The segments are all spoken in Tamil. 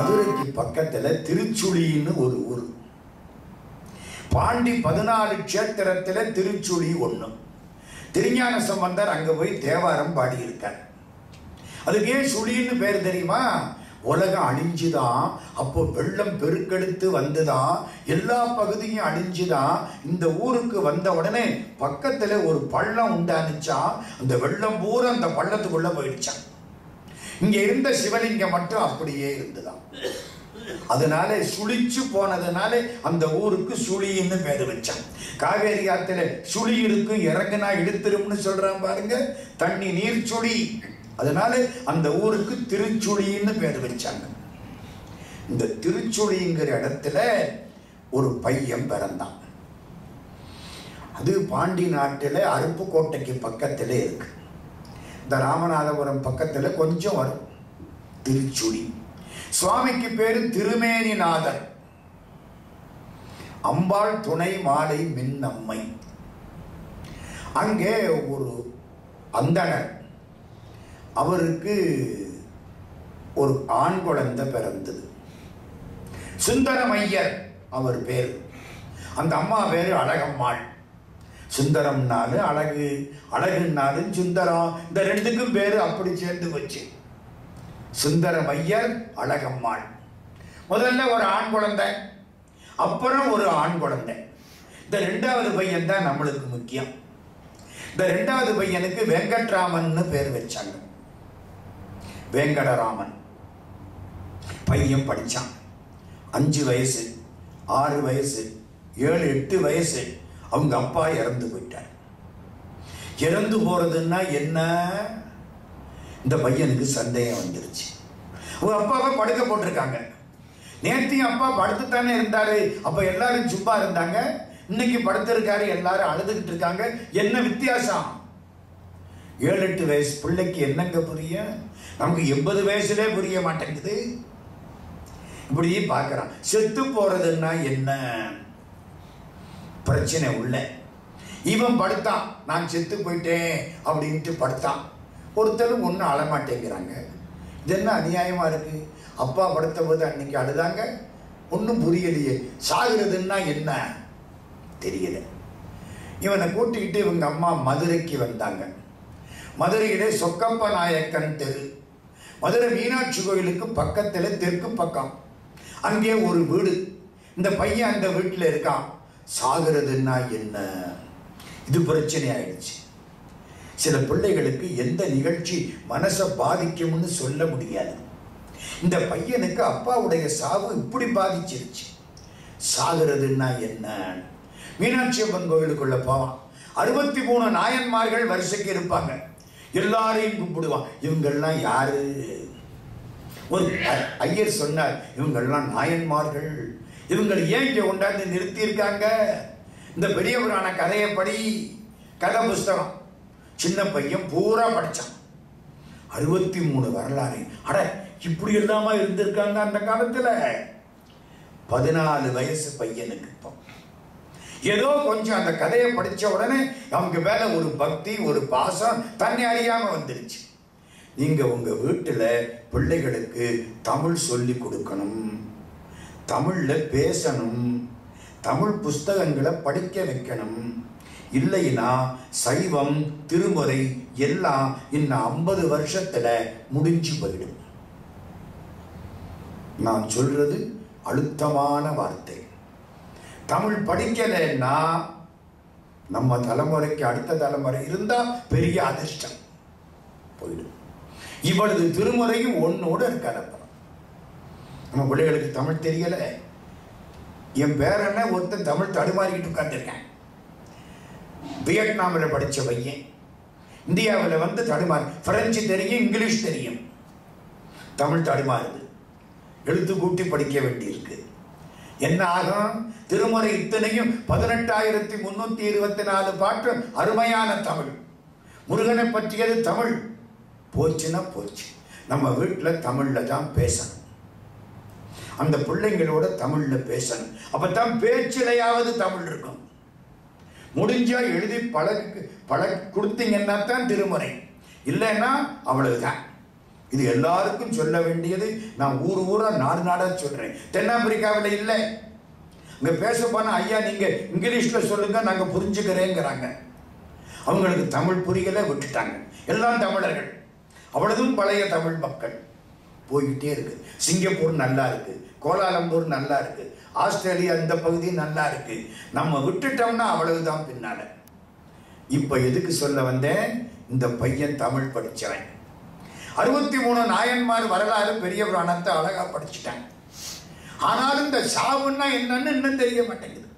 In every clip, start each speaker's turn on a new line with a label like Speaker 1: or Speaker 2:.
Speaker 1: மதுரைக்கு பக்கத்துல திருச்சுழின்னு ஒரு ஊர் பாண்டி பதினாலு க்ஷேத்திரத்துல திருச்சுழி ஒண்ணு திருஞான சம்பந்தர் அங்க போய் தேவாரம் பாடியிருக்கார் அதுக்கு ஏன் சுழின்னு பேர் தெரியுமா உலகம் அழிஞ்சுதான் அப்போ வெள்ளம் பெருக்கெடுத்து வந்துதான் எல்லா பகுதியும் அழிஞ்சுதான் இந்த ஊருக்கு வந்த உடனே பக்கத்துல ஒரு பள்ளம் உண்டானுச்சா அந்த வெள்ளம் பூரா அந்த பள்ளத்துக்குள்ள போயிடுச்சான் இங்க இருந்த சிவலிங்கம் மட்டும் அப்படியே இருந்துதான் அதனால சுழிச்சு போனதுனால அந்த ஊருக்கு சுழின்னு பேர் வச்சான் காவேரி ஆத்துல சுழி இருக்கும் இறங்குனா இழுத்துரும்னு சொல்றான் பாருங்க தண்ணி நீர் சுழி அதனால அந்த ஊருக்கு திருச்சுழின்னு பேர் வச்சாங்க இந்த திருச்சுழிங்கிற இடத்துல ஒரு பையன் பிறந்தான் அது பாண்டி நாட்டில் அருப்புக்கோட்டைக்கு பக்கத்தில் இருக்கு இந்த ராமநாதபுரம் பக்கத்தில் கொஞ்சம் வரும் திருச்சுழி சுவாமிக்கு பேரு திருமேனிநாதர் அம்பாள் துணை மாலை மின்னம்மை அங்கே ஒரு அந்தணர் அவருக்கு ஒரு ஆண் குழந்தை பிறந்தது சுந்தரமையர் அவர் பேர் அந்த அம்மா பேரு அழகம்மாள் சுந்தரம்னாலும் அழகு அழகுன்னாலும் சுந்தரம் இந்த ரெண்டுக்கும் பேரு அப்படி சேர்ந்து வச்சு சுந்தரமையர் அழகம்மாள் முதல்ல ஒரு ஆண் குழந்தை அப்புறம் ஒரு ஆண் குழந்தை இந்த ரெண்டாவது பையன் தான் நம்மளுக்கு முக்கியம் இந்த ரெண்டாவது பையனுக்கு வெங்கட்ராமன்னு பேர் வச்சாங்க வெங்கடராமன் பையன் படிச்சான் அஞ்சு வயசு ஆறு வயசு ஏழு எட்டு வயசு அவங்க அப்பா இறந்து போயிட்டார் இறந்து போறதுன்னா என்ன இந்த பையனுக்கு சந்தேகம் வந்துருச்சு அவங்க அப்பாவை படுக்க போட்டிருக்காங்க நேத்தையும் அப்பா படுத்துத்தானே இருந்தாரு அப்ப எல்லாரும் சும்மா இருந்தாங்க இன்னைக்கு படுத்திருக்காரு எல்லாரும் அழுதுகிட்டு இருக்காங்க என்ன வித்தியாசம் ஏழு எட்டு வயசு பிள்ளைக்கு என்னங்க புரிய நமக்கு எண்பது வயசுலே புரிய மாட்டேங்குது இப்படி பார்க்கறான் செத்து போறதுன்னா என்ன பிரச்சனை உள்ள இவன் படுத்தான் நான் செத்து போயிட்டேன் அப்படின்ட்டு படுத்தான் ஒருத்தரும் ஒன்றும் அழமாட்டேங்கிறாங்க இது என்ன அநியாயமா இருக்கு அப்பா படுத்த போது அன்னைக்கு அழுதாங்க ஒன்றும் புரியலையே சாகுறதுன்னா என்ன தெரியல இவனை கூட்டிக்கிட்டு இவங்க அம்மா மதுரைக்கு வந்தாங்க மதுரையிலே சொக்கப்ப நாயக்கன் தெரு மதுரை மீனாட்சி கோயிலுக்கு பக்கத்தில் தெற்கு பக்கம் அங்கே ஒரு வீடு இந்த பையன் அந்த வீட்டில் இருக்கான் சாகிறதுன்னா என்ன இது பிரச்சனை ஆயிடுச்சு சில பிள்ளைகளுக்கு எந்த நிகழ்ச்சி மனசை பாதிக்கும்னு சொல்ல முடியாது இந்த பையனுக்கு அப்பாவுடைய சாவு இப்படி பாதிச்சிருச்சு சாகிறதுன்னா என்ன மீனாட்சி அம்மன் கோவிலுக்குள்ள போவான் அறுபத்தி மூணு நாயன்மார்கள் வரிசைக்கு இருப்பாங்க எல்லாரையும் கும்பிடுவான் இவங்கெல்லாம் யாரு ஒரு ஐ- ஐயர் சொன்னார் இவங்கெல்லாம் நாயன்மார்கள் இவங்களை ஏன் இங்க கொண்டாந்து நிறுத்தி இருக்காங்க இந்த பெரிய புராண கதையை படி கதை புஸ்தகம் சின்ன பையன் பூரா படிச்சான் அறுபத்தி மூணு வரலாறு அட இப்படி எல்லாமா இருந்திருக்காங்க அந்த காலத்துல பதினாலு வயசு பையனுக்கு இப்போ ஏதோ கொஞ்சம் அந்த கதையை படிச்ச உடனே அவங்க மேல ஒரு பக்தி ஒரு பாசம் தன்னை அறியாம வந்துருச்சு நீங்க உங்க வீட்டுல பிள்ளைகளுக்கு தமிழ் சொல்லி கொடுக்கணும் தமிழ்ல பேசணும் தமிழ் புஸ்தகங்களை படிக்க வைக்கணும் இல்லைன்னா சைவம் திருமுறை எல்லாம் இன்னும் ஐம்பது வருஷத்துல முடிஞ்சு போயிடும் நான் சொல்றது அழுத்தமான வார்த்தை தமிழ் படிக்கலைன்னா நம்ம தலைமுறைக்கு அடுத்த தலைமுறை இருந்தா பெரிய அதிர்ஷ்டம் போயிடும் இவளது திருமுறையும் ஒன்னோடு இருக்காது அப்புறம் நம்ம பிள்ளைகளுக்கு தமிழ் தெரியல என் பேரன ஒருத்தன் தமிழ் தடுமாறிக்கிட்டு உட்கார்ந்திருக்கேன் வியட்நாமில் படிச்ச பையன் இந்தியாவில் வந்து தடுமாறு பிரெஞ்சு தெரியும் இங்கிலீஷ் தெரியும் தமிழ் தடுமாறுது எழுத்து கூட்டி படிக்க வேண்டியிருக்கு என்ன ஆகும் திருமுறை இத்தனையும் பதினெட்டாயிரத்தி முன்னூத்தி இருபத்தி நாலு பாட்டு அருமையான தமிழ் முருகனை பற்றியது தமிழ் போச்சுன்னா போச்சு நம்ம வீட்டில் தமிழில் தான் பேசணும் அந்த பிள்ளைங்களோட தமிழில் பேசணும் அப்பதான் பேச்சிலையாவது தமிழ் இருக்கும் முடிஞ்சா எழுதி பழகு பழ கொடுத்தீங்கன்னா தான் திருமுறை இல்லைன்னா அவ்வளவுதான் இது எல்லாருக்கும் சொல்ல வேண்டியது நான் ஊர் ஊரா நாடு நாடா சொல்றேன் தென்னாப்பிரிக்காவில் இல்லை இங்க பேச போனா ஐயா நீங்க இங்கிலீஷ்ல சொல்லுங்க நாங்க புரிஞ்சுக்கிறேங்கிறாங்க அவங்களுக்கு தமிழ் புரியல விட்டுட்டாங்க எல்லாம் தமிழர்கள் அவ்வளவும் பழைய தமிழ் மக்கள் போய்கிட்டே இருக்கு சிங்கப்பூர் நல்லா இருக்கு கோலாலம்பூர் நல்லா இருக்கு ஆஸ்திரேலியா இந்த பகுதி நல்லா இருக்கு நம்ம விட்டுட்டோம்னா அவ்வளவுதான் பின்னால இப்ப எதுக்கு சொல்ல வந்தேன் இந்த பையன் தமிழ் படிச்சவன் அறுபத்தி மூணு நாயன்மார் வரலாறு பெரிய புராணத்தை அழகா படிச்சுட்டாங்க ஆனாலும் இந்த சாவுன்னா என்னன்னு இன்னும் தெரிய மாட்டேங்குது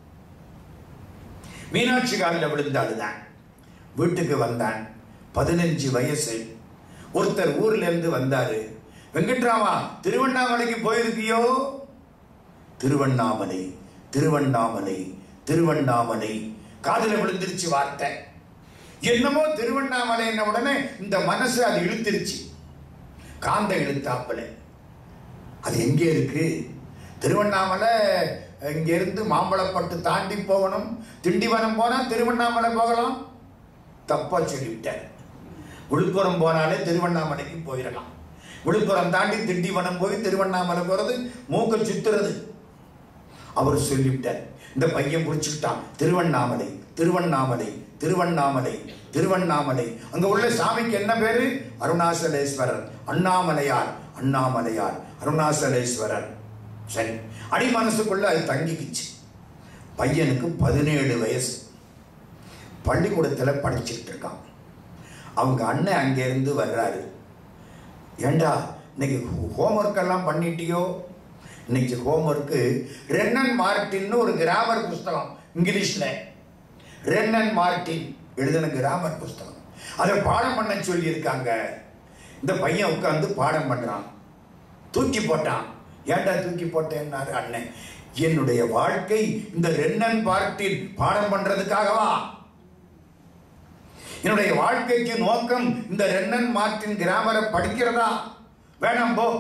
Speaker 1: மீனாட்சி காலில் விழுந்து அழுதான் வீட்டுக்கு வந்தான் பதினஞ்சு வயசு ஒருத்தர் ஊர்ல இருந்து வந்தாரு வெங்கட்ராமா திருவண்ணாமலைக்கு போயிருக்கியோ திருவண்ணாமலை திருவண்ணாமலை திருவண்ணாமலை காதுல விழுந்துருச்சு வார்த்தை என்னமோ திருவண்ணாமலை என்ன உடனே இந்த மனசு அது இழுத்துருச்சு காந்த இழுத்தாப்புல அது எங்கே இருக்கு திருவண்ணாமலை இங்கிருந்து மாம்பழப்பட்டு தாண்டி போகணும் திண்டிவனம் போனா திருவண்ணாமலை போகலாம் தப்பா சொல்லிவிட்டார் விழுப்புரம் போனாலே திருவண்ணாமலைக்கு போயிடலாம் விழுப்புரம் தாண்டி திண்டிவனம் போய் திருவண்ணாமலை போறது மூக்க சுத்துறது அவர் சொல்லிவிட்டார் இந்த பையன் பிடிச்சுக்கிட்டான் திருவண்ணாமலை திருவண்ணாமலை திருவண்ணாமலை திருவண்ணாமலை அங்க உள்ள சாமிக்கு என்ன பேரு அருணாசலேஸ்வரர் அண்ணாமலையார் அண்ணாமலையார் அருணாசலேஸ்வரர் சரி அடி மனசுக்குள்ள அது தங்கிக்கிச்சு பையனுக்கு பதினேழு வயசு பள்ளிக்கூடத்தில் படிச்சுக்கிட்டு இருக்கான் அவங்க அண்ணன் அங்கேருந்து வர்றாரு ஏண்டா இன்னைக்கு ஹோம்ஒர்க் எல்லாம் பண்ணிட்டியோ இன்னைக்கு ஹோம்ஒர்க்கு ரென்னன் மார்ட்டின்னு ஒரு கிராமர் புஸ்தகம் இங்கிலீஷில் ரென்னன் மார்ட்டின் எழுதின கிராமர் புஸ்தகம் அதை பாடம் பண்ண சொல்லியிருக்காங்க இந்த பையன் உட்காந்து பாடம் பண்ணுறான் தூக்கி போட்டான் ஏன்டா தூக்கி போட்டேன்னாரு அண்ணன் என்னுடைய வாழ்க்கை இந்த ரென்னன் பார்ட்டில் பாடம் பண்றதுக்காகவா என்னுடைய வாழ்க்கைக்கு நோக்கம் இந்த ரென்னன் மார்ட்டின் கிராமரை படிக்கிறதா வேணாம் போ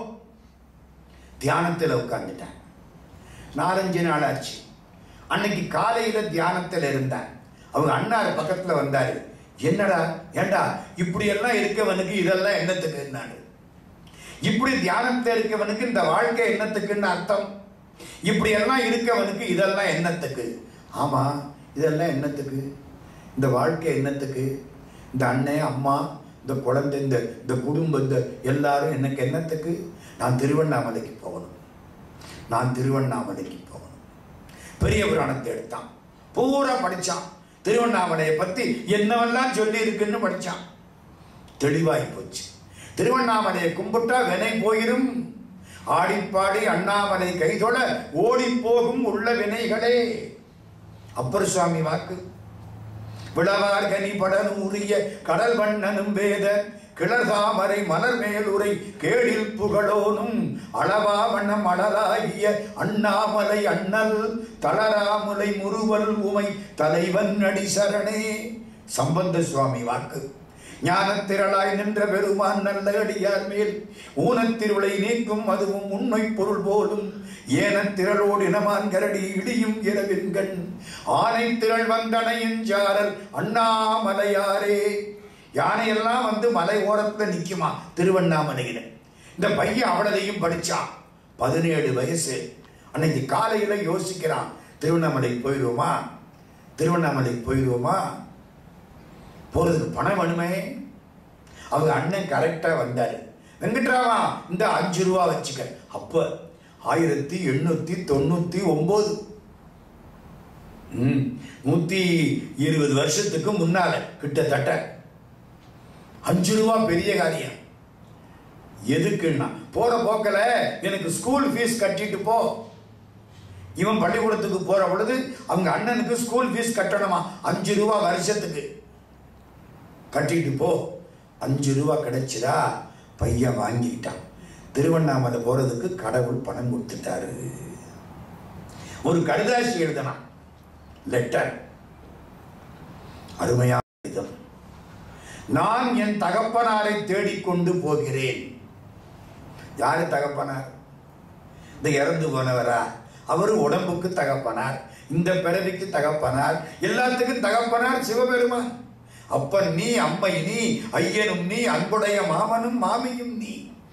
Speaker 1: தியானத்தில் உட்கார்ந்துட்டேன் நாலஞ்சு நாள் ஆச்சு அன்னைக்கு காலையில தியானத்தில் இருந்தேன் அவங்க அண்ணார் பக்கத்துல வந்தாரு என்னடா ஏண்டா இப்படி எல்லாம் இருக்கவனுக்கு இதெல்லாம் என்னத்துக்குன்னாரு இப்படி தியானத்தில் இருக்கவனுக்கு இந்த வாழ்க்கை என்னத்துக்குன்னு அர்த்தம் இப்படி எல்லாம் இருக்கவனுக்கு இதெல்லாம் என்னத்துக்கு ஆமா இதெல்லாம் என்னத்துக்கு இந்த வாழ்க்கை என்னத்துக்கு இந்த அண்ணன் அம்மா இந்த குழந்தை இந்த இந்த குடும்பம் இந்த எல்லாரும் எனக்கு என்னத்துக்கு நான் திருவண்ணாமலைக்கு போகணும் நான் திருவண்ணாமலைக்கு போகணும் பெரிய புராணத்தை எடுத்தான் பூரா படிச்சான் திருவண்ணாமலையை பத்தி என்னவெல்லாம் சொல்லி இருக்குன்னு படிச்சான் தெளிவாய் போச்சு திருவண்ணாமலையை கும்பிட்டா வினை போயிரும் ஆடிப்பாடி அண்ணாமலை கைதொட ஓடி போகும் உள்ள வினைகளே அப்பர் சுவாமி வாக்கு விளவார் கனி படனூரிய கடல் வண்ணனும் வேத கிளர்தாமரை மலர் மேலுரை கேடில் புகழோனும் அளவா வண்ணம் அடலாகிய அண்ணாமலை அண்ணல் தளராமுலை முறுவல் உமை தலைவன் அடி சரணே சம்பந்த சுவாமி வாக்கு ஞானத்திரளாய் நின்ற பெருமான் நல்ல அடியார் மேல் ஊனத்திருளை நீக்கும் அதுவும் உண்மை பொருள் போலும் ஏனத்திரளோடு இனமான் கரடி இடியும் இரவின் கண் ஆனை திரள் வந்தனையின் சாரல் அண்ணாமலையாரே யானையெல்லாம் வந்து மலை ஓரத்துல நிக்குமா திருவண்ணாமலையில இந்த பையன் அவ்வளதையும் படிச்சான் பதினேழு வயசு அன்னைக்கு காலையில யோசிக்கிறான் திருவண்ணாமலை போயிடுவோமா திருவண்ணாமலை போயிடுவோமா போறதுக்கு பணம் வேணுமே அவங்க அண்ணன் கரெக்டா வந்தாரு வெங்கட்ராமா இந்த அஞ்சு ரூபா வச்சுக்க அப்ப ஆயிரத்தி எண்ணூத்தி தொண்ணூத்தி ஒன்பது ம், நூத்தி இருபது வருஷத்துக்கு முன்னால கிட்டத்தட்ட அஞ்சு ரூபா பெரிய காரியம் எதுக்குன்னா போற போக்கல எனக்கு ஸ்கூல் ஃபீஸ் கட்டிட்டு போ இவன் பள்ளிக்கூடத்துக்கு போற பொழுது அவங்க அண்ணனுக்கு ஸ்கூல் ஃபீஸ் கட்டணுமா அஞ்சு ரூபா வருஷத்துக்கு கட்டிட்டு போ அஞ்சு ரூபா கிடைச்சதா பையன் வாங்கிட்டான் திருவண்ணாமலை போறதுக்கு கடவுள் பணம் கொடுத்துட்டாரு ஒரு கடிதாசி எழுதினான் லெட்டர் அருமையான கடிதம் நான் என் தகப்பனாரை தேடிக்கொண்டு போகிறேன் யாரு தகப்பனார் இந்த இறந்து போனவரா அவரு உடம்புக்கு தகப்பனார் இந்த பிறவிக்கு தகப்பனார் எல்லாத்துக்கும் தகப்பனார் சிவபெருமான் அப்பன் நீ அம்மை நீ ஐயனும் நீ அன்புடைய மாமனும் மாமியும் நீ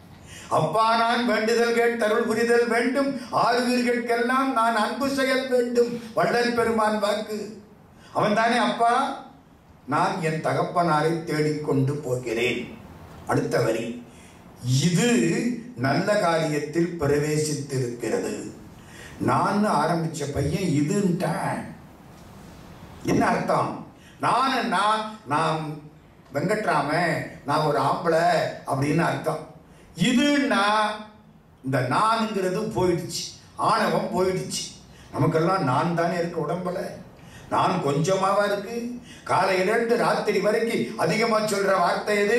Speaker 1: அப்பா நான் வேண்டுதல் கேட்டருள் புரிதல் வேண்டும் ஆறுவீர்களுக்கெல்லாம் நான் அன்பு செயல் வேண்டும் வள்ளல் பெருமான் வாக்கு அவன் தானே அப்பா நான் என் தகப்பனாரை தேடிக்கொண்டு போகிறேன் அடுத்த வரி இது நல்ல காரியத்தில் பிரவேசித்திருக்கிறது நான் ஆரம்பிச்ச பையன் இதுன்ட்டான் என்ன அர்த்தம் நான் நான் நான் வெங்கட்ராம நான் ஒரு ஆம்பளை அப்படின்னு அர்த்தம் இதுன்னா இந்த நான்ங்கிறது போயிடுச்சு ஆணவம் போயிடுச்சு நமக்கெல்லாம் நான் தானே இருக்கு உடம்புல நான் கொஞ்சமாவா இருக்கு காலையிலிருந்து ராத்திரி வரைக்கும் அதிகமா சொல்ற வார்த்தை எது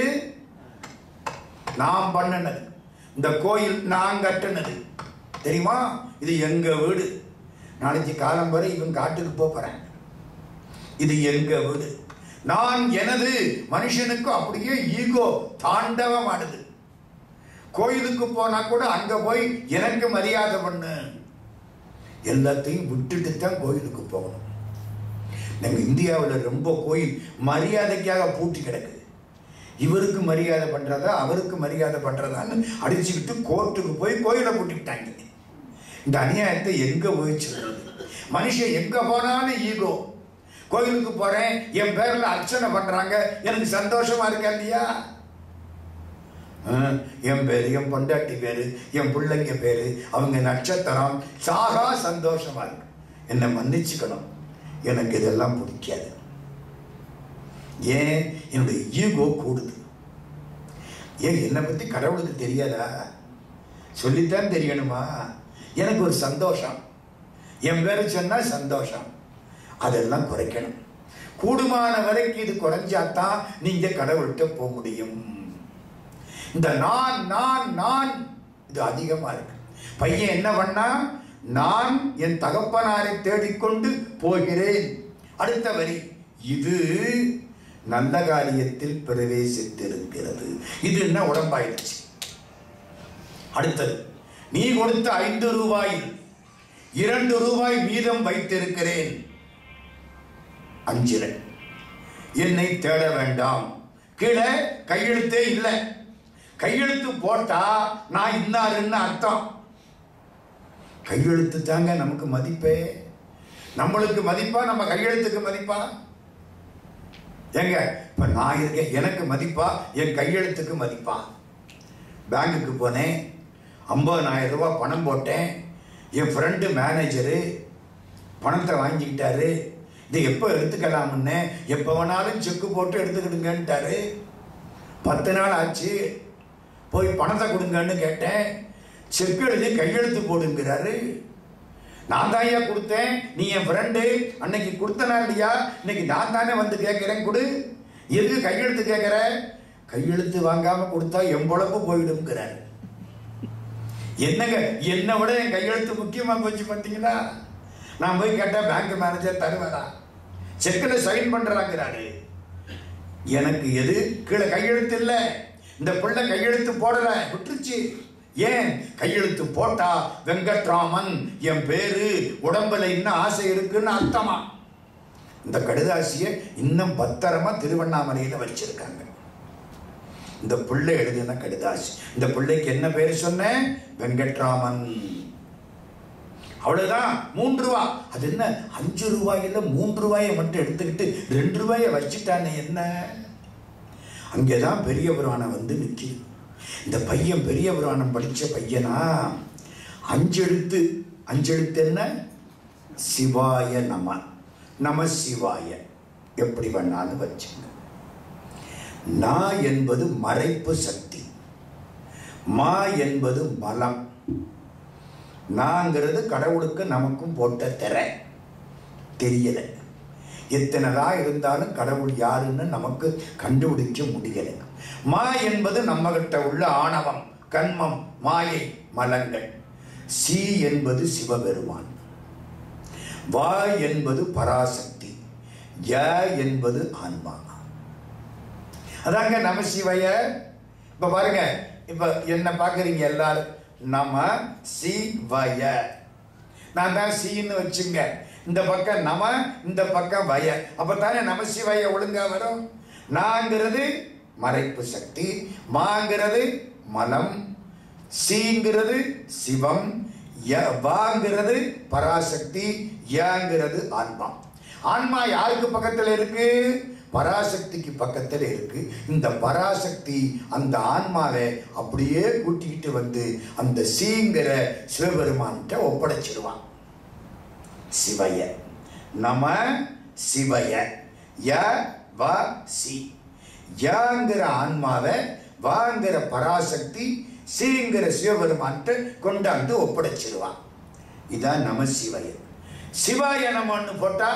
Speaker 1: நான் பண்ணினது இந்த கோயில் நான் கட்டினது தெரியுமா இது எங்க வீடு நாளைக்கு காலம் வரை இவன் காட்டுக்கு போறேன் இது எங்க வீடு நான் எனது மனுஷனுக்கு அப்படியே ஈகோ தாண்டவம் ஆடுது கோயிலுக்கு போனா கூட அங்க போய் எனக்கு மரியாதை பண்ணு எல்லாத்தையும் விட்டுட்டு தான் கோயிலுக்கு போகணும் நம்ம இந்தியாவில் ரொம்ப கோயில் மரியாதைக்காக பூட்டி கிடக்குது இவருக்கு மரியாதை பண்றதா அவருக்கு மரியாதை பண்றதான்னு அடிச்சுக்கிட்டு கோர்ட்டுக்கு போய் கோயிலை பூட்டிவிட்டாங்க இந்த அநியாயத்தை எங்க போய் சொல்றது மனுஷன் எங்க போனாலும் ஈகோ கோயிலுக்கு போறேன் என் பேர்ல அர்ச்சனை பண்றாங்க எனக்கு சந்தோஷமா இருக்கா இல்லையா ஆ, என் பேரு என் பொண்டாட்டி பேரு என் பிள்ளைங்க பேரு அவங்க நட்சத்திரம் சாகா சந்தோஷமா இருக்கு என்னை மன்னிச்சுக்கணும் எனக்கு இதெல்லாம் பிடிக்காது ஏன் என்னுடைய ஈகோ கூடுது ஏன் என்னை பத்தி கடவுளுக்கு தெரியாதா சொல்லித்தான் தெரியணுமா எனக்கு ஒரு சந்தோஷம் என் பேரை சொன்னா சந்தோஷம் அதெல்லாம் குறைக்கணும் கூடுமான வரைக்கும் இது குறைஞ்சாதான் நீங்க கடவுள்கிட்ட போக முடியும் இந்த நான் நான் நான் இது அதிகமா இருக்கு பையன் என்ன பண்ணா நான் என் தகப்பனாரை தேடிக்கொண்டு போகிறேன் அடுத்த வரி இது நல்ல காரியத்தில் பிரவேசித்திருக்கிறது இது என்ன உடம்பாயிடுச்சு அடுத்தது நீ கொடுத்த ஐந்து ரூபாயில் இரண்டு ரூபாய் மீதம் வைத்திருக்கிறேன் அஞ்சிரன் என்னை தேட வேண்டாம் கீழே கையெழுத்தே இல்லை கையெழுத்து போட்டா நான் இன்னாருன்னு அர்த்தம் கையெழுத்து தாங்க நமக்கு மதிப்பே நம்மளுக்கு மதிப்பா நம்ம கையெழுத்துக்கு மதிப்பா ஏங்க இப்ப நான் இருக்கேன் எனக்கு மதிப்பா என் கையெழுத்துக்கு மதிப்பா பேங்குக்கு போனேன் ஐம்பதனாயிரம் ரூபாய் பணம் போட்டேன் என் ஃப்ரெண்டு மேனேஜரு பணத்தை வாங்கிக்கிட்டாரு இதை எப்போ எடுத்துக்கலாம்னு எப்போ வேணாலும் செக்கு போட்டு எடுத்துக்கிடுங்கன்ட்டாரு பத்து நாள் ஆச்சு போய் பணத்தை கொடுங்கன்னு கேட்டேன் செக் எழுதி கையெழுத்து போடுங்கிறாரு நான் தான் ஐயா கொடுத்தேன் நீ என் ஃப்ரெண்டு அன்னைக்கு கொடுத்தனா இல்லையா இன்னைக்கு நான் தானே வந்து கேட்குறேன் கொடு எதுக்கு கையெழுத்து கேட்குற கையெழுத்து வாங்காம கொடுத்தா என் பொழப்பு போயிடுங்கிறாரு என்னங்க என்னை விட என் கையெழுத்து முக்கியமா போச்சு பார்த்தீங்களா நான் போய் கேட்டேன் பேங்க் மேனேஜர் தருவாரா செக்கில் சைன் பண்றாங்கிறாரு எனக்கு எது கீழே கையெழுத்து இல்லை இந்த பிள்ளை கையெழுத்து போடல விட்டுருச்சு ஏன் கையெழுத்து போட்டா வெங்கட்ராமன் என் பேரு உடம்புல இன்னும் ஆசை இருக்குன்னு அர்த்தமா இந்த கடுதாசியை இன்னும் பத்திரமா திருவண்ணாமலையில வச்சிருக்காங்க இந்த பிள்ளை எழுதின கடுதாசி இந்த பிள்ளைக்கு என்ன பேர் சொன்னேன் வெங்கட்ராமன் அவ்வளவுதான் மூன்று ரூபா அது என்ன அஞ்சு ரூபாயில மூன்று ரூபாயை மட்டும் எடுத்துக்கிட்டு ரெண்டு ரூபாயை வச்சுட்டானே என்ன அங்கேதான் பெரிய புராணம் வந்து நிற்கி இந்த பையன் பெரிய புராணம் படிச்ச பையனா அஞ்செழுத்து அஞ்செழுத்து என்ன சிவாய நம நம சிவாய எப்படி வேணாலும் வச்சுங்க நான் என்பது மறைப்பு சக்தி மா என்பது மலம் நாங்கிறது கடவுளுக்கு நமக்கும் போட்ட திரை தெரியல எத்தனைதா இருந்தாலும் கடவுள் யாருன்னு நமக்கு கண்டுபிடிக்க முடியல மா என்பது நம்ம கிட்ட உள்ள ஆணவம் கண்மம் மாயை மலங்கள் சி என்பது சிவபெருமான் வா என்பது பராசக்தி ய என்பது ஆன்மா அதாங்க நம சிவய இப்ப பாருங்க இப்ப என்ன பாக்குறீங்க எல்லாரும் நம சிவய நான் தான் சீன்னு வச்சுங்க இந்த பக்கம் நம இந்த பக்கம் வய அப்பதானே நம சிவய ஒழுங்கா வரும் நாங்கிறது மறைப்பு சக்தி மாங்கிறது மலம் சீங்கிறது சிவம் ய- வாங்கிறது பராசக்தி யாங்கிறது ஆன்மா ஆன்மா யாருக்கு பக்கத்தில் இருக்கு பராசக்திக்கு பக்கத்தில் இருக்கு இந்த பராசக்தி அந்த ஆன்மாவை அப்படியே கூட்டிக்கிட்டு வந்து அந்த சீங்கிற சிவபெருமான்கிட்ட ஒப்படைச்சிடுவான் சிவய நம சிவய ய வ சி யாங்கிற ஆன்மாவை வாங்கிற பராசக்தி சீங்கிற சிவபெருமான்ட்டு கொண்டாந்து ஒப்படைச்சிருவான் இதான் நம சிவய சிவாய நமன்னு போட்டா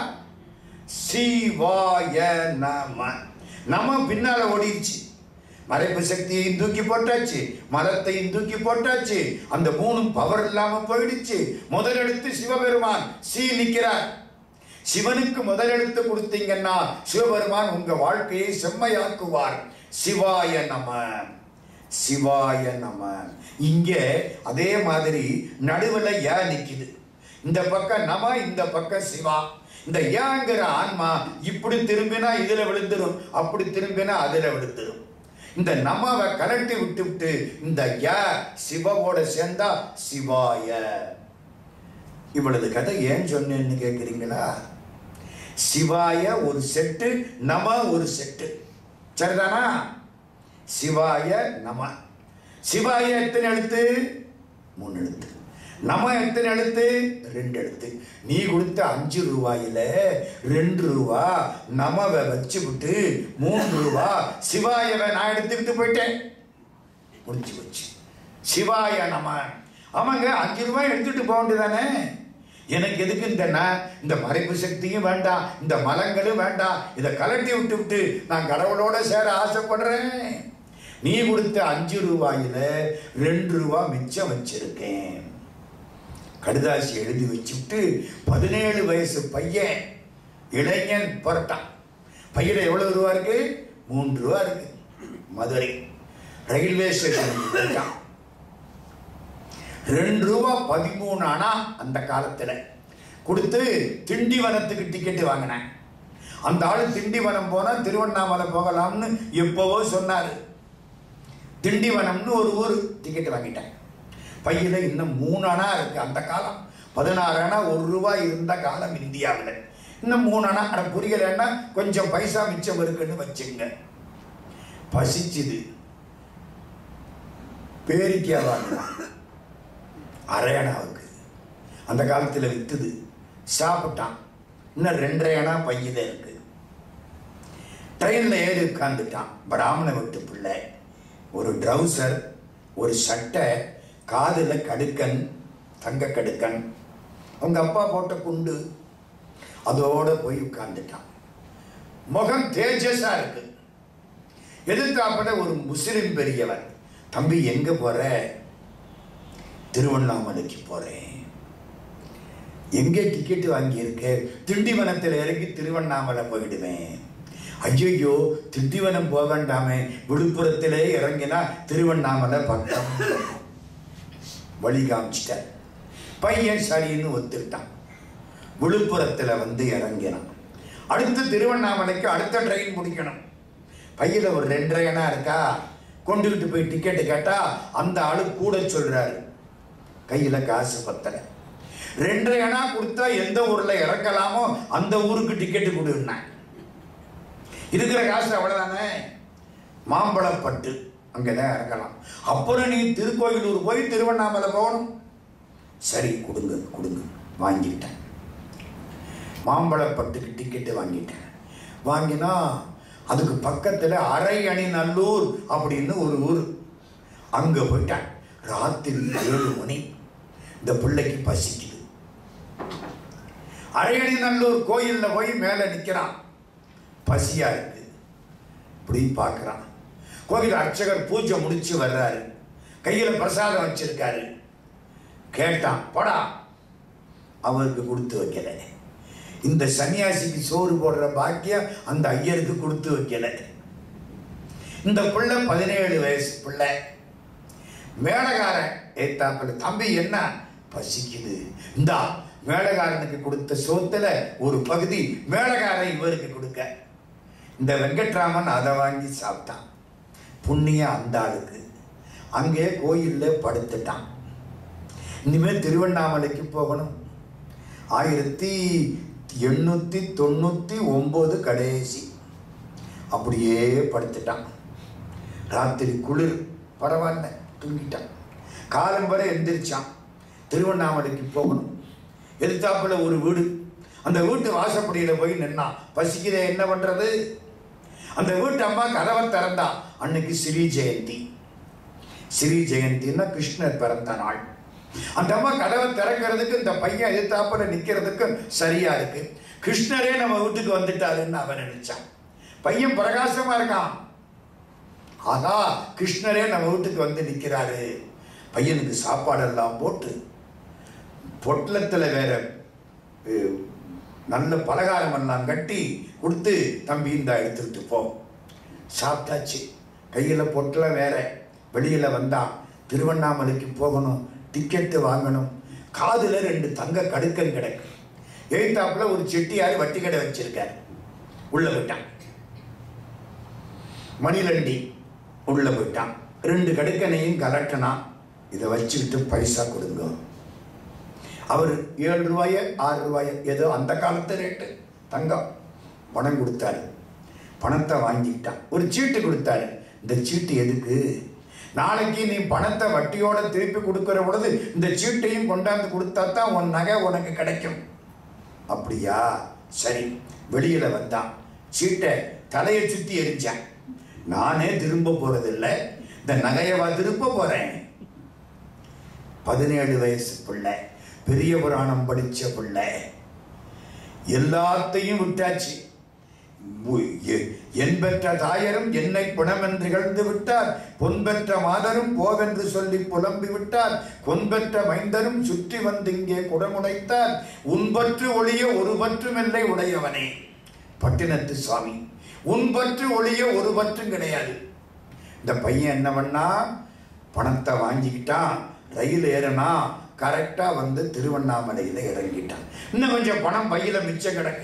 Speaker 1: சிவாய நம நம பின்னால ஓடிடுச்சு மறைப்பு சக்தியையும் தூக்கி போட்டாச்சு மரத்தையும் தூக்கி போட்டாச்சு அந்த மூணும் பவர் இல்லாம போயிடுச்சு முதலெடுத்து சிவபெருமான் சி நிற்கிறார் சிவனுக்கு முதலெடுத்து கொடுத்தீங்கன்னா சிவபெருமான் உங்க வாழ்க்கையை செம்மையாக்குவார் சிவாய நம சிவாய நம இங்கே அதே மாதிரி நடுவில் ஏ நிக்குது இந்த பக்கம் நம இந்த பக்கம் சிவா இந்த ஏங்கிற ஆன்மா இப்படி திரும்பினா இதுல விழுந்துரும் அப்படி திரும்பினா அதுல விழுந்துரும் இந்த நமவை கலட்டி விட்டு விட்டு இந்த ய சிவவோட சேர்ந்தா சிவாய இவ்வளவு கதை ஏன் சொன்னேன்னு கேட்குறீங்களா சிவாய ஒரு செட்டு நம ஒரு செட்டு சரிதானா சிவாய நம சிவாய எத்தனை எழுத்து மூணு எழுத்து நம எத்தனை எழுத்து ரெண்டு எழுத்து நீ கொடுத்த அஞ்சு ரூபாயில ரெண்டு ரூபா நமவை வச்சு விட்டு மூணு ரூபா சிவாயவை நான் எடுத்துக்கிட்டு போயிட்டேன் முடிஞ்சு போச்சு சிவாய நம ஆமாங்க அஞ்சு ரூபாய் எடுத்துட்டு போக வேண்டியதானே எனக்கு எதுக்கு இந்த ந- இந்த மறைப்பு சக்தியும் வேண்டாம் இந்த மலங்களும் வேண்டாம் இதை கலட்டி விட்டு விட்டு நான் கடவுளோட சேர ஆசைப்படுறேன் நீ கொடுத்த அஞ்சு ரூபாயில ரெண்டு ரூபா மிச்சம் வச்சிருக்கேன் கடுதாசி எழுதி வச்சுட்டு பதினேழு வயசு பையன் இளைஞன் புறட்டான் பையில எவ்வளவு ரூபா இருக்கு மூன்று ரூபா இருக்கு மதுரை ரயில்வே ஸ்டேஷன் போயிட்டான் ரெண்டு ரூபா பதிமூணு அணா அந்த காலத்துல கொடுத்து திண்டிவனத்துக்கு டிக்கெட் வாங்கினேன் அந்த ஆளு திண்டிவனம் போனா திருவண்ணாமலை போகலாம்னு எப்பவோ சொன்னாரு திண்டிவனம்னு ஒரு ஊர் டிக்கெட் வாங்கிட்டேன் பையில இன்னும் மூணு அணா இருக்கு அந்த காலம் பதினாறு அணா ஒரு ரூபாய் இருந்த காலம் இந்தியாவில் இன்னும் மூணு அணா அட புரியலைன்னா கொஞ்சம் பைசா மிச்சம் இருக்குன்னு வச்சுங்க பசிச்சுது பேரிக்காய் வாங்கினான் அரை அணாவுக்கு அந்த காலத்தில் வித்துது சாப்பிட்டான் இன்னும் ரெண்டரை அணா பையில இருக்கு ட்ரெயினில் ஏறி உட்காந்துட்டான் பிராமண வீட்டு பிள்ளை ஒரு ட்ரௌசர் ஒரு சட்டை காதில் கடுக்கன் தங்க கடுக்கன் அவங்க அப்பா போட்ட குண்டு அதோட போய் உட்கார்ந்துட்டான் முகம் தேஜஸா இருக்கு எதிர்த்தாப்பட ஒரு முஸ்லிம் பெரியவர் தம்பி எங்க போற திருவண்ணாமலைக்கு போறேன் எங்க டிக்கெட் வாங்கியிருக்க திண்டிவனத்தில் இறங்கி திருவண்ணாமலை போயிடுவேன் ஐயோ திண்டிவனம் போக வேண்டாமே விழுப்புரத்திலே இறங்கினா திருவண்ணாமலை பக்கம் வழி காமிச்சிட்டார் பையன் சரின்னு ஒத்துக்கிட்டான் விழுப்புரத்தில் வந்து இறங்கினான் அடுத்து திருவண்ணாமலைக்கு அடுத்த ட்ரெயின் பிடிக்கணும் பையில ஒரு ரெண்டரை அணா இருக்கா கொண்டுகிட்டு போய் டிக்கெட்டு கேட்டா அந்த ஆளு கூட சொல்றாரு கையில காசு பத்தல ரெண்டரை அணா கொடுத்தா எந்த ஊர்ல இறக்கலாமோ அந்த ஊருக்கு டிக்கெட்டு கொடுன்னான் இருக்கிற காசு அவ்வளவுதானே மாம்பழப்பட்டு அங்கதான் இறக்கலாம் அப்புறம் நீ திருக்கோயிலூர் போய் திருவண்ணாமலை போகணும் சரி கொடுங்க கொடுங்க வாங்கிட்டேன் மாம்பழப்பட்டுக்கு டிக்கெட்டு வாங்கிட்டேன் வாங்கினா அதுக்கு பக்கத்தில் அரை அணி நல்லூர் அப்படின்னு ஒரு ஊர் அங்கே போயிட்டேன் ராத்திரி ஏழு மணி இந்த பிள்ளைக்கு பசிக்குது அரையணி நல்லூர் கோயிலில் போய் மேலே நிற்கிறான் பசியா இருக்கு இப்படி பார்க்குறான் கோவில் அர்ச்சகர் பூஜை முடிச்சு வர்றாரு கையில் பிரசாதம் வச்சிருக்காரு கேட்டான் போடா அவருக்கு கொடுத்து வைக்கல இந்த சன்னியாசிக்கு சோறு போடுற பாக்கியம் அந்த ஐயருக்கு கொடுத்து வைக்கல இந்த பிள்ளை பதினேழு வயசு பிள்ளை மேடகாரன் ஏத்தாப்புல தம்பி என்ன பசிக்குது இந்தா மேடகாரனுக்கு கொடுத்த சோத்துல ஒரு பகுதி மேடகாரன் இவருக்கு கொடுக்க இந்த வெங்கட்ராமன் அதை வாங்கி சாப்பிட்டான் புண்ணியம் அந்த ஆளுக்கு அங்கே கோயிலில் படுத்துட்டான் இனிமேல் திருவண்ணாமலைக்கு போகணும் ஆயிரத்தி எண்ணூற்றி தொண்ணூற்றி ஒம்பது கடைசி அப்படியே படுத்துட்டான் ராத்திரி குளிர் பரவாயில்ல தூங்கிட்டான் காலம் வரை எந்திரிச்சான் திருவண்ணாமலைக்கு போகணும் எதிர்த்தாப்புல ஒரு வீடு அந்த வீட்டு வாசப்படியில் போய் நின்னான் பசிக்குதே என்ன பண்றது அந்த வீட்டு அம்மா கதவை திறந்தா அன்னைக்கு ஸ்ரீ ஜெயந்தி ஸ்ரீ ஜெயந்தின்னா கிருஷ்ணர் பிறந்த நாள் அந்த அம்மா கதவை திறக்கிறதுக்கு இந்த பையன் எதிர்த்தாப்புல நிக்கிறதுக்கு சரியா இருக்கு கிருஷ்ணரே நம்ம வீட்டுக்கு வந்துட்டாருன்னு அவன் நினைச்சான் பையன் பிரகாசமா இருக்கான் ஆகா கிருஷ்ணரே நம்ம வீட்டுக்கு வந்து நிற்கிறாரு பையனுக்கு சாப்பாடெல்லாம் போட்டு பொட்டலத்தில் வேற அஹ், நல்ல பலகாரம் எல்லாம் கட்டி கொடுத்து தம்பி இந்தா எடுத்துக்கிட்டு போ சாப்பிட்டாச்சு கையில் பொட்டலம் வேற வெளியில் வந்தான் திருவண்ணாமலைக்கு போகணும் டிக்கெட்டு வாங்கணும் காதில் ரெண்டு தங்க கடுக்கன் கிடக்கு எழுத்தாப்புல ஒரு செட்டியார் வட்டி கடை வச்சிருக்காரு உள்ள விட்டான் மணிலண்டி உள்ள போயிட்டான் ரெண்டு கடுக்கனையும் கலட்டினான் இதை வச்சுக்கிட்டு பைசா கொடுங்க அவர் ஏழு ரூபாய ஆறு ரூபாய ஏதோ அந்த காலத்து ரேட்டு தங்கம் பணம் கொடுத்தாரு பணத்தை வாங்கிட்டான் ஒரு சீட்டு கொடுத்தாரு இந்த சீட்டு எதுக்கு நாளைக்கு நீ பணத்தை வட்டியோட திருப்பி கொடுக்கிற பொழுது இந்த சீட்டையும் கொண்டாந்து கொடுத்தா தான் உன் நகை உனக்கு கிடைக்கும் அப்படியா சரி வெளியில வந்தான் சீட்டை தலையை சுத்தி எரிஞ்சான் நானே திரும்ப போறதில்ல இந்த நகையவா திரும்ப போறேன் பதினேழு வயசு பிள்ளை பெரிய புராணம் படிச்ச பிள்ளை எல்லாத்தையும் விட்டாச்சு உ- எ- என் பெற்ற தாயரும் என்னை புனமென்று இகழ்ந்து விட்டார் பொன் பெற்ற மாதரும் போவென்று சொல்லி புலம்பி விட்டார் கொன் பெற்ற மைந்தரும் சுற்றி வந்து இங்கே குடமுடைத்தார் உன்பற்று ஒளிய ஒரு பற்றுமில்லை உடையவனே பட்டினத்து சுவாமி உன்பற்று ஒளிய ஒரு பற்றும் கிடையாது இந்த பையன் என்ன பண்ணா பணத்தை வாங்கிக்கிட்டான் ரயில் ஏறினா கரெக்டா வந்து திருவண்ணாமலையில இறங்கிட்டான் இன்னும் கொஞ்சம் பணம் பையில மிச்சம் கிடக்கு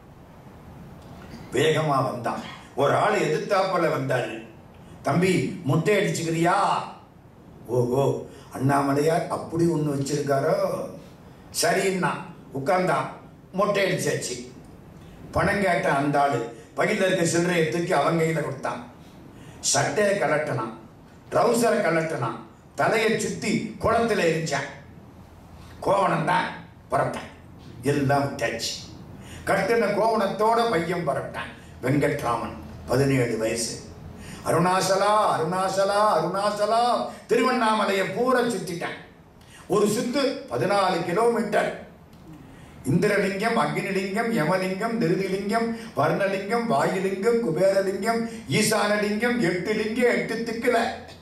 Speaker 1: வேகமா வந்தான் ஒரு ஆள் எதிர்த்தாப்புல வந்தாரு தம்பி முட்டை அடிச்சுக்கிறியா ஓஹோ அண்ணாமலையார் அப்படி ஒன்று வச்சிருக்காரோ சரின்னா உட்கார்ந்தான் மொட்டை அடிச்சாச்சு பணம் கேட்ட அந்த ஆளு பையில இருக்க சில்லறையை தூக்கி அவன் கையில கொடுத்தான் சட்டையை கலட்டினான் ட்ரௌசரை கலட்டினான் தலையை சுத்தி குளத்துல எரிஞ்சான் கோவணம் தான் புறப்பட்டான் எல்லாம் விட்டாச்சு கட்டின கோவணத்தோட பையன் புறப்பட்டான் வெங்கட்ராமன் பதினேழு வயசு அருணாசலா அருணாசலா அருணாசலா திருவண்ணாமலையை பூரா சுத்திட்டான் ஒரு சுத்து பதினாலு கிலோமீட்டர் இந்திரலிங்கம் அக்னிலிங்கம் யமலிங்கம் திருதிலிங்கம் வர்ணலிங்கம் வாயுலிங்கம் குபேரலிங்கம் ஈசானலிங்கம் எட்டு லிங்கம் எட்டு திக்குல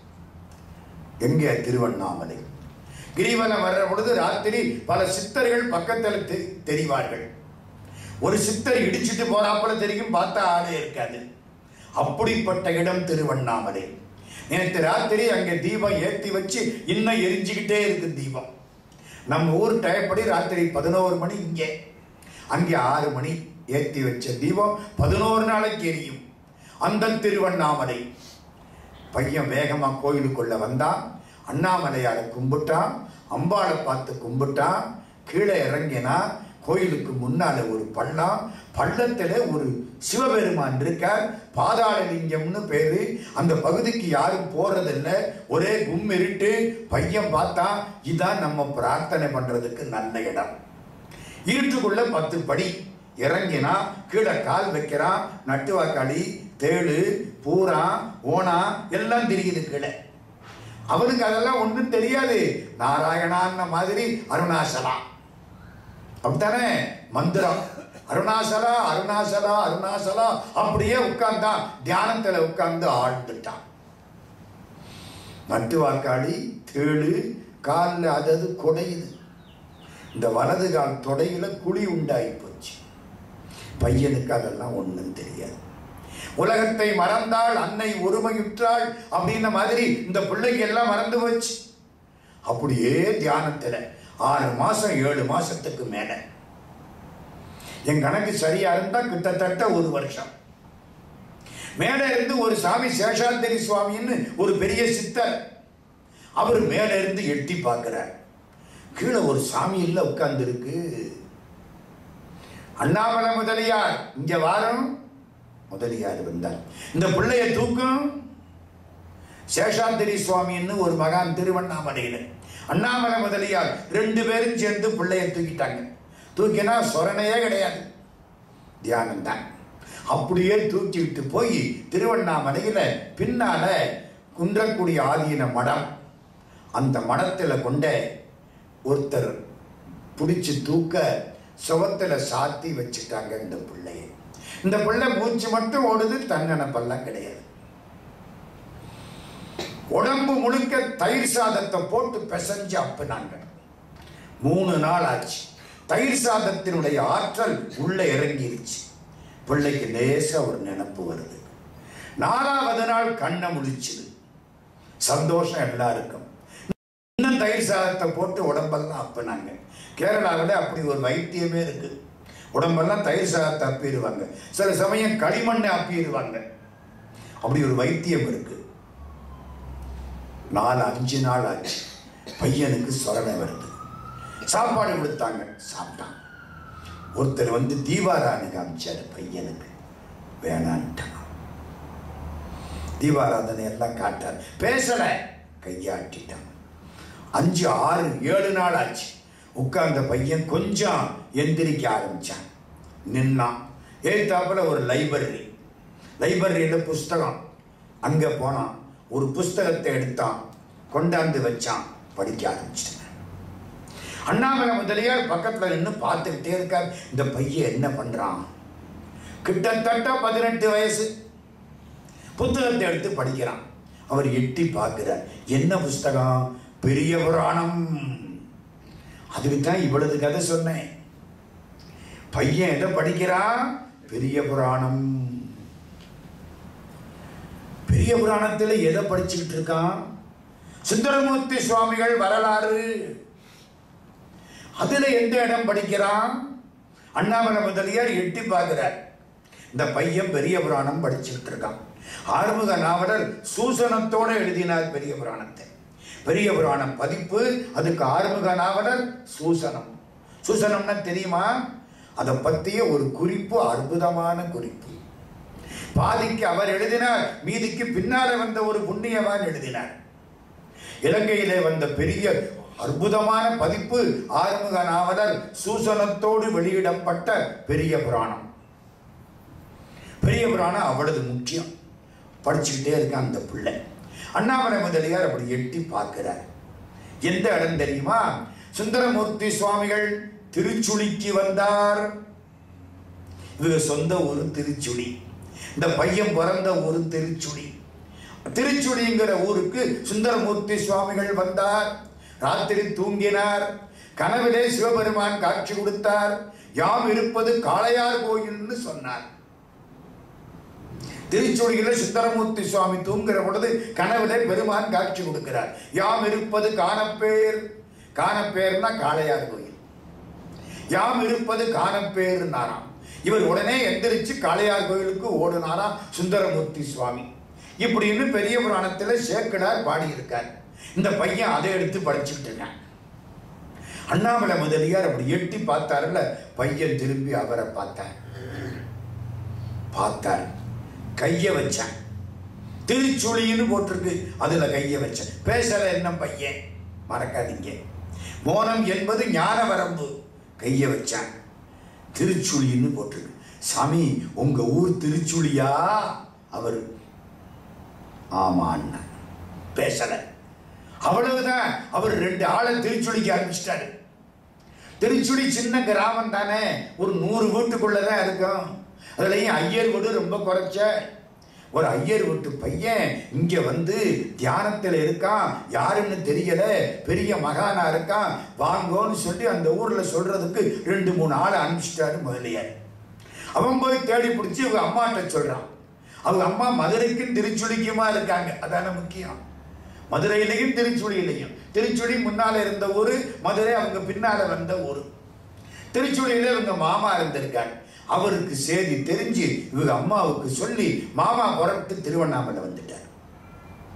Speaker 1: எங்கே திருவண்ணாமலை கிரிவலம் வர்ற பொழுது ராத்திரி பல சித்தர்கள் பக்கத்தில் தெ- தெரிவார்கள் ஒரு சித்தர் இடிச்சிட்டு போறாப்புல தெரியும் பார்த்தா ஆளே இருக்காது அப்படிப்பட்ட இடம் திருவண்ணாமலை நேற்று ராத்திரி அங்கே தீபம் ஏற்றி வச்சு இன்னும் எரிஞ்சுக்கிட்டே இருக்கு தீபம் நம்ம ஊர் டயப்படி ராத்திரி பதினோரு மணி இங்கே அங்கே ஆறு மணி ஏற்றி வச்ச தீபம் பதினோரு நாளைக்கு எரியும் அந்த திருவண்ணாமலை பையன் வேகமா கோயிலுக்குள்ள வந்தான் அண்ணாமலையாரை கும்பிட்டான் அம்பாளை பார்த்து கும்பிட்டான் கீழே இறங்கினா கோயிலுக்கு முன்னால ஒரு பள்ளம் பள்ளத்துல ஒரு சிவபெருமான் இருக்கார் பாதாளலிங்கம்னு பேரு அந்த பகுதிக்கு யாரும் போறதில்ல ஒரே கும் இருட்டு பையன் பார்த்தா இதான் நம்ம பிரார்த்தனை பண்றதுக்கு நல்ல இடம் இருட்டுக்குள்ள பத்து படி இறங்கினா கீழே கால் வைக்கிறான் நட்டுவாக்காளி தேளு பூரா ஓனா எல்லாம் தெரியுது கீழே அவனுக்கு அதெல்லாம் ஒன்றும் தெரியாது நாராயணான்ன மாதிரி அருணாசலா அப்படித்தானே மந்திரம் அருணாசலா அருணாசலா அருணாசலா அப்படியே உட்கார்ந்தான் தியானத்துல உட்கார்ந்து ஆழ்ந்துட்டான் நட்டுவாக்காளி தேளு காலில் அதது குடையுது இந்த வலது கால் தொடையில குழி உண்டாகி போச்சு பையனுக்கு அதெல்லாம் ஒண்ணும் தெரியாது உலகத்தை மறந்தாள் அன்னை ஒருமையுற்றாள் அப்படின்ன மாதிரி இந்த பிள்ளைக்கு எல்லாம் மறந்து போச்சு அப்படியே தியானத்துல ஆறு மாசம் ஏழு மாசத்துக்கு மேல என் கணக்கு சரியா இருந்தா கிட்டத்தட்ட ஒரு வருஷம் மேலே இருந்து ஒரு சாமி சேஷாந்திரி சுவாமின்னு ஒரு பெரிய சித்தர் அவர் மேல இருந்து எட்டி பார்க்கிறார் கீழே ஒரு சாமி இல்ல உட்கார்ந்து இருக்கு அண்ணாமலை முதலியார் இங்க வாரம் முதலியார் வந்தார் இந்த பிள்ளைய தூக்கும் சேஷாந்திரி சுவாமின்னு ஒரு மகான் திருவண்ணாமலையில் அண்ணாமலை முதலியார் ரெண்டு பேரும் சேர்ந்து பிள்ளைய தூக்கிட்டாங்க தூக்கினா சொரணையே கிடையாது தியானம் தான் அப்படியே தூக்கிவிட்டு போய் திருவண்ணாமலையில பின்னால குன்றக்குடி ஆதீன மடம் அந்த மடத்துல கொண்ட ஒருத்தர் பிடிச்சு தூக்க சுவத்துல சாத்தி வச்சுட்டாங்க இந்த பிள்ளைய இந்த பிள்ளை மூச்சு மட்டும் ஓடுது தன்னெனப்பெல்லாம் கிடையாது உடம்பு முழுக்க தயிர் சாதத்தை போட்டு பிசைஞ்சு அப்புனாங்க மூணு நாள் ஆச்சு தயிர் சாதத்தினுடைய ஆற்றல் உள்ள இறங்கிருச்சு பிள்ளைக்கு லேசா ஒரு நினப்பு வருது நாலாவது நாள் கண்ணை முழிச்சுது சந்தோஷம் எல்லாருக்கும் இன்னும் தயிர் சாதத்தை போட்டு உடம்பெல்லாம் அப்புனாங்க கேரளாவில் அப்படி ஒரு வைத்தியமே இருக்கு உடம்பெல்லாம் தயிர் சாதத்தை அப்பிடுவாங்க சில சமயம் களிமண்ணை அப்பிடுவாங்க அப்படி ஒரு வைத்தியம் இருக்கு நாலு அஞ்சு நாள் ஆச்சு பையனுக்கு சொரணை வருது சாப்பாடு கொடுத்தாங்க சாப்பிட்டான் ஒருத்தர் வந்து தீபாராணி காமிச்சாரு பையனுக்கு வேணான்ட்டான் தீபாராதனை எல்லாம் காட்டார் பேசல கையாட்டிட்டான் அஞ்சு ஆறு ஏழு நாள் ஆச்சு உட்கார்ந்த பையன் கொஞ்சம் எந்திரிக்க ஆரம்பிச்சான் நின்னான் ஏத்தாப்புல ஒரு லைப்ரரி லைப்ரரியில் புஸ்தகம் அங்கே போனான் ஒரு புஸ்தகத்தை எடுத்தான் கொண்டாந்து வச்சான் படிக்க ஆரம்பிச்சிட்டான் அண்ணாமலை முதலியார் பக்கத்துல நின்று பார்த்துக்கிட்டே இருக்கார் இந்த பையன் என்ன பண்றான் கிட்டத்தட்ட பதினெட்டு வயசு புத்தகத்தை எடுத்து படிக்கிறான் அவர் எட்டி பார்க்கிறார் என்ன புஸ்தகம் பெரிய புராணம் அதுக்கு தான் இவ்வளவு கதை சொன்னேன் பையன் எதை படிக்கிறான் பெரிய புராணம் பெரிய புராணத்தில் எதை படிச்சுக்கிட்டு இருக்கான் சுந்தரமூர்த்தி சுவாமிகள் வரலாறு அதுல எந்த இடம் படிக்கிறான் அண்ணாமலை முதலியார் எட்டி பார்க்கிறார் இந்த பையன் பெரிய புராணம் படிச்சுக்கிட்டு இருக்கான் ஆறுமுக நாவலர் சூசனத்தோட எழுதினார் பெரிய புராணத்தை பெரிய புராணம் பதிப்பு அதுக்கு ஆறுமுக நாவலர் சூசனம் சூசனம்னா தெரியுமா அதை பற்றிய ஒரு குறிப்பு அற்புதமான குறிப்பு பாதிக்கு அவர் எழுதினார் மீதிக்கு பின்னால வந்த ஒரு புண்ணியவான் எழுதினார் இலங்கையிலே வந்த பெரிய அற்புதமான பதிப்பு ஆறுமுக நாவலர் சூசனத்தோடு வெளியிடப்பட்ட பெரிய புராணம் பெரிய புராணம் அவ்வளவு முக்கியம் படிச்சுக்கிட்டே இருக்க அந்த பிள்ளை அண்ணாமலை முதலியார் அப்படி எட்டி பார்க்கிறார் எந்த இடம் தெரியுமா சுந்தரமூர்த்தி சுவாமிகள் திருச்சுழிக்கு வந்தார் இது சொந்த ஊர் திருச்சுழி இந்த பையன் பிறந்த ஊர் திருச்சுழி திருச்சுழிங்கிற ஊருக்கு சுந்தரமூர்த்தி சுவாமிகள் வந்தார் ராத்திரி தூங்கினார் கனவிலே சிவபெருமான் காட்சி கொடுத்தார் யாம் இருப்பது காளையார் கோயில்னு சொன்னார் திருச்சொடியில சுந்தரமூர்த்தி சுவாமி தூங்குற பொழுது கனவுல பெருமான் காட்சி கொடுக்கிறார் யாம் இருப்பது காணப்பேர் காணப்பேர்னா காளையார் கோயில் யாம் இருப்பது காணப்பேர் நாராம் இவர் உடனே எந்திரிச்சு காளையார் கோயிலுக்கு ஓடுனாராம் சுந்தரமூர்த்தி சுவாமி இப்படின்னு பெரிய புராணத்தில் சேக்கடார் பாடியிருக்கார் இந்த பையன் அதை எடுத்து படிச்சுக்கிட்டு இருக்கான் அண்ணாமலை முதலியார் அப்படி எட்டி பார்த்தாருல பையன் திரும்பி அவரை பார்த்தார் பார்த்தார் கைய வச்சேன் திருச்சுழின்னு போட்டிருக்கு அதுல கைய வச்சேன் பேசல என்ன பையன் மறக்காதீங்க மோனம் என்பது ஞான வரம்பு கைய வச்சேன் திருச்சுழின்னு போட்டிருக்கு சாமி உங்க ஊர் திருச்சுழியா அவர் ஆமா அண்ணன் பேசல அவ்வளவுதான் அவர் ரெண்டு ஆளை திருச்சுழிக்க ஆரம்பிச்சிட்டாரு திருச்சுழி சின்ன கிராமம் தானே ஒரு நூறு வீட்டுக்குள்ளதான் இருக்கும் அதுலயும் ஐயர் வீடு ரொம்ப குறைச்ச ஒரு ஐயர் வீட்டு பையன் இங்க வந்து தியானத்துல இருக்கான் யாருன்னு தெரியல பெரிய மகானா இருக்கான் வாங்கோன்னு சொல்லி அந்த ஊர்ல சொல்றதுக்கு ரெண்டு மூணு ஆளை அனுப்பிச்சிட்டாரு முதலியார் அவன் போய் தேடி பிடிச்சி இவங்க அம்மாட்ட சொல்றான் அவங்க அம்மா மதுரைக்கும் திருச்சுழிக்குமா இருக்காங்க அதான முக்கியம் மதுரையிலையும் திருச்சுழியிலையும் திருச்சுழி முன்னால இருந்த ஊரு மதுரை அவங்க பின்னால வந்த ஊரு திருச்சுழியில இவங்க மாமா இருந்திருக்காங்க அவருக்கு செய்தி தெரிஞ்சு இவங்க அம்மாவுக்கு சொல்லி மாமா புறப்பட்டு திருவண்ணாமலை வந்துட்டார்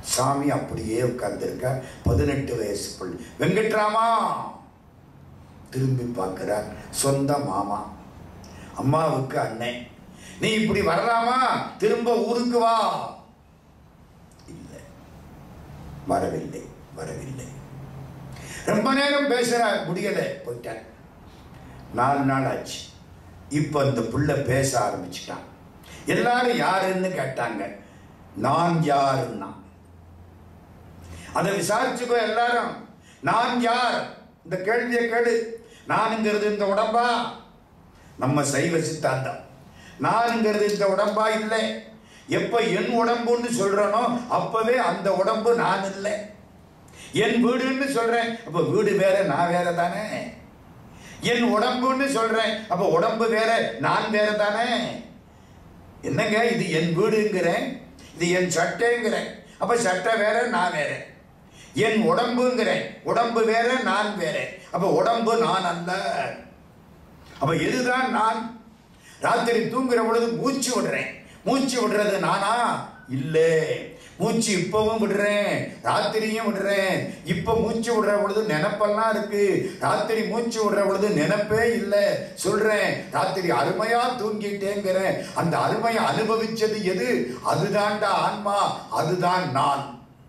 Speaker 1: சாமி அப்படியே உட்கார்ந்துருக்க பதினெட்டு வயசு பிள்ளை வெங்கட்ராமா திரும்பி பார்க்கிறார் சொந்த மாமா அம்மாவுக்கு அண்ணன் நீ இப்படி வரலாமா திரும்ப ஊருக்கு வா இல்லை வரவில்லை வரவில்லை ரொம்ப நேரம் பேசுறார் முடியல போயிட்டார் நாலு நாள் ஆச்சு இப்போ இந்த புள்ள பேச ஆரம்பிச்சிட்டான் எல்லாரும் யாருன்னு கேட்டாங்க நான் யாருன்னா அதை விசாரிச்சுக்கோ எல்லாரும் நான் யார் இந்த கேள்வியை கேடு நானுங்கிறது இந்த உடம்பா நம்ம சைவ சித்தாந்தம் நானுங்கிறது இந்த உடம்பா இல்லை எப்ப என் உடம்புன்னு சொல்றனோ அப்பவே அந்த உடம்பு நான் இல்லை என் வீடுன்னு சொல்றேன் அப்ப வீடு வேற நான் வேற தானே என் உடம்புன்னு சொல்றேன் அப்ப உடம்பு வேற நான் வேற தானே என்னங்க இது என் வீடுங்கிறேன் இது என் சட்டைங்கிறேன் அப்ப சட்டை வேற நான் வேற என் உடம்புங்கிறேன் உடம்பு வேற நான் வேற அப்ப உடம்பு நான் அல்ல அப்ப எதுதான் நான் ராத்திரி தூங்குற பொழுது மூச்சு விடுறேன் மூச்சு விடுறது நானா இல்லை மூச்சு இப்பவும் விடுறேன் ராத்திரியும் விடுறேன் இப்ப மூச்சு விடுற பொழுது நினப்பெல்லாம் இருக்கு ராத்திரி மூச்சு விடுற பொழுது நினைப்பே இல்லை சொல்றேன் ராத்திரி அருமையா தூங்கிட்டேங்கிறேன் அந்த அருமையை அனுபவிச்சது எது அதுதான்டா ஆன்மா அதுதான் நான்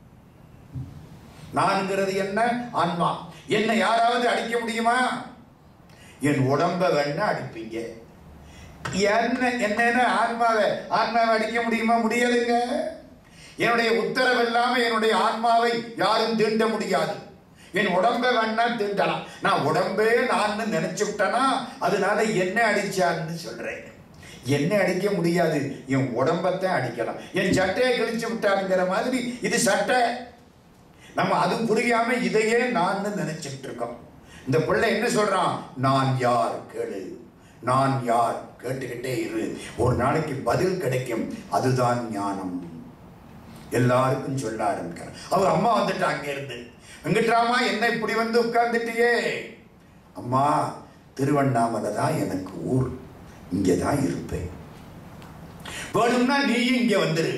Speaker 1: நான்கிறது என்ன ஆன்மா என்னை யாராவது அடிக்க முடியுமா என் உடம்ப வேணா அடிப்பீங்க என்ன என்னென்ன ஆன்மாவை ஆன்மாவை அடிக்க முடியுமா முடியாதுங்க என்னுடைய உத்தரவு இல்லாம என்னுடைய ஆன்மாவை யாரும் தீண்ட முடியாது என் உடம்பை வேணா தீண்டலாம் நான் உடம்பே நான் நினைச்சு விட்டேனா அதனால என்ன அடிச்சான்னு சொல்றேன் என்ன அடிக்க முடியாது என் உடம்பத்தான் அடிக்கலாம் என் சட்டையை கிழிச்சு விட்டானுங்கிற மாதிரி இது சட்டை நம்ம அது புரியாம இதையே நான் நினைச்சிட்டு இருக்கோம் இந்த பிள்ளை என்ன சொல்றான் நான் யார் கேளு நான் யார் கேட்டுக்கிட்டே இரு ஒரு நாளைக்கு பதில் கிடைக்கும் அதுதான் ஞானம் எல்லாருக்கும் சொல்ல ஆரம்பிக்கிறார் அவர் அம்மா வந்துட்டு அங்க இருந்து வெங்கட்ராமா என்ன இப்படி வந்து உட்கார்ந்துட்டியே அம்மா திருவண்ணாமலை தான் எனக்கு ஊர் இங்கே தான் இருப்பேன் வேணும்னா நீயும் இங்க வந்துரு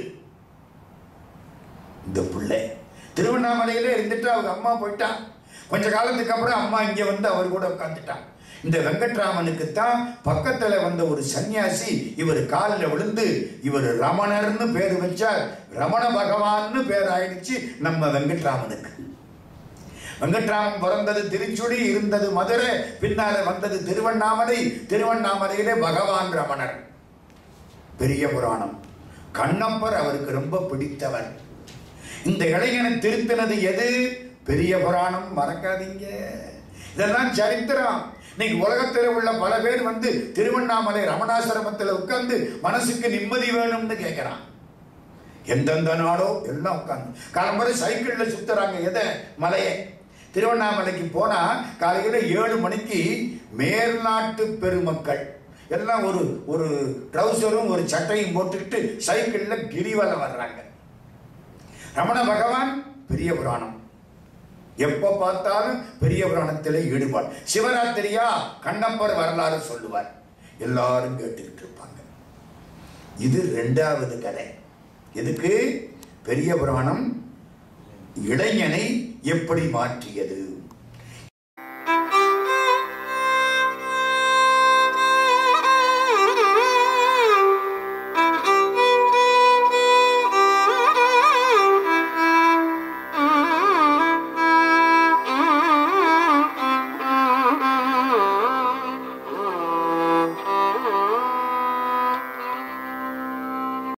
Speaker 1: இந்த பிள்ளை திருவண்ணாமலையில இருந்துட்டு அவங்க அம்மா போயிட்டான் கொஞ்ச காலத்துக்கு அப்புறம் அம்மா இங்க வந்து அவர் கூட உட்காந்துட்டான் இந்த வெங்கட்ராமனுக்கு தான் பக்கத்துல வந்த ஒரு சன்னியாசி இவர் காலில் விழுந்து இவர் ரமணர்னு பேர் வச்சார் ரமண பகவான்னு பேர் ஆயிடுச்சு நம்ம வெங்கட்ராமனுக்கு வெங்கட்ராமன் பிறந்தது திருச்சுழி இருந்தது மதுரை பின்னால வந்தது திருவண்ணாமலை திருவண்ணாமலையிலே பகவான் ரமணர் பெரிய புராணம் கண்ணப்பர் அவருக்கு ரொம்ப பிடித்தவர் இந்த இளைஞனை திருத்தினது எது பெரிய புராணம் மறக்காதீங்க இதெல்லாம் சரித்திரம் இன்னைக்கு உலகத்தில் உள்ள பல பேர் வந்து திருவண்ணாமலை ரமணாசிரமத்தில் உட்கார்ந்து மனசுக்கு நிம்மதி வேணும்னு கேட்கிறான் எந்தெந்த நாடோ எல்லாம் உட்காந்து காலம்பரை சைக்கிளில் சுத்துறாங்க எதை மலையை திருவண்ணாமலைக்கு போனா காலையில ஏழு மணிக்கு மேல்நாட்டு பெருமக்கள் எல்லாம் ஒரு ஒரு ட்ரௌசரும் ஒரு சட்டையும் போட்டுக்கிட்டு சைக்கிளில் கிரிவலம் வர்றாங்க ரமண பகவான் பெரிய புராணம் எப்ப பார்த்தாலும் பெரிய புராணத்தில் ஈடுபாடு சிவராத்திரியா கண்ணப்பர் வரலாறு சொல்லுவார் எல்லாரும் கேட்டுக்கிட்டு இருப்பாங்க இது ரெண்டாவது கதை எதுக்கு பெரிய புராணம் இளைஞனை எப்படி மாற்றியது